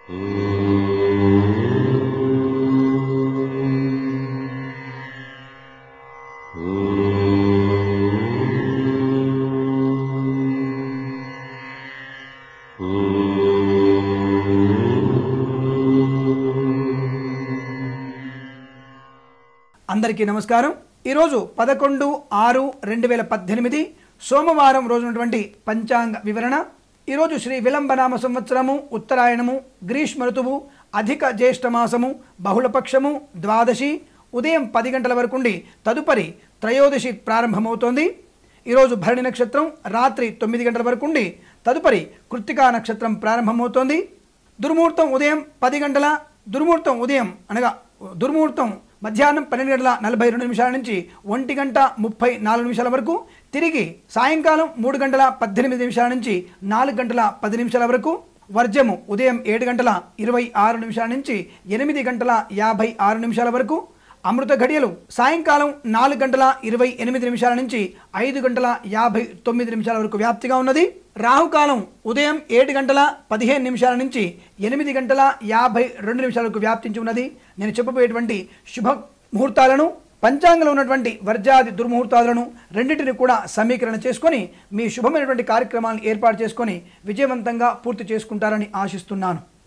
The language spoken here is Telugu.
అందరికీ నమస్కారం ఈరోజు పదకొండు ఆరు రెండు వేల పద్దెనిమిది సోమవారం రోజునటువంటి పంచాంగ వివరణ ఈరోజు శ్రీ విలంబనామ సంవత్సరము ఉత్తరాయణము గ్రీష్మ ఋతువు అధిక జ్యేష్ఠ మాసము బహుళపక్షము ద్వాదశి ఉదయం పది గంటల వరకుండి తదుపరి త్రయోదశి ప్రారంభమవుతోంది ఈరోజు భరణి నక్షత్రం రాత్రి తొమ్మిది గంటల వరకుండి తదుపరి కృత్తికా నక్షత్రం ప్రారంభమవుతోంది దుర్ముహూర్తం ఉదయం పది గంటల దుర్ముహూర్తం ఉదయం అనగా దుర్ముహూర్తం మధ్యాహ్నం పన్నెండు గంటల నలభై రెండు నిమిషాల నుంచి ఒంటి గంట ముప్పై నాలుగు నిమిషాల వరకు తిరిగి సాయంకాలం మూడు గంటల పద్దెనిమిది నిమిషాల నుంచి నాలుగు గంటల పది నిమిషాల వరకు వర్జము ఉదయం ఏడు గంటల ఇరవై ఆరు నిమిషాల నుంచి ఎనిమిది గంటల యాభై ఆరు నిమిషాల వరకు అమృత ఘడియలు సాయంకాలం నాలుగు గంటల ఇరవై ఎనిమిది నిమిషాల నుంచి ఐదు గంటల యాభై తొమ్మిది నిమిషాల వరకు వ్యాప్తిగా ఉన్నది రాహుకాలం ఉదయం ఏడు గంటల పదిహేను నిమిషాల నుంచి ఎనిమిది గంటల యాభై రెండు నిమిషాల వరకు వ్యాప్తించి ఉన్నది నేను చెప్పబోయేటువంటి శుభ ముహూర్తాలను పంచాంగంలో ఉన్నటువంటి వర్జాది దుర్ముహూర్తాలను రెండింటిని కూడా సమీకరణ చేసుకొని మీ శుభమైనటువంటి కార్యక్రమాలను ఏర్పాటు చేసుకొని విజయవంతంగా పూర్తి చేసుకుంటారని ఆశిస్తున్నాను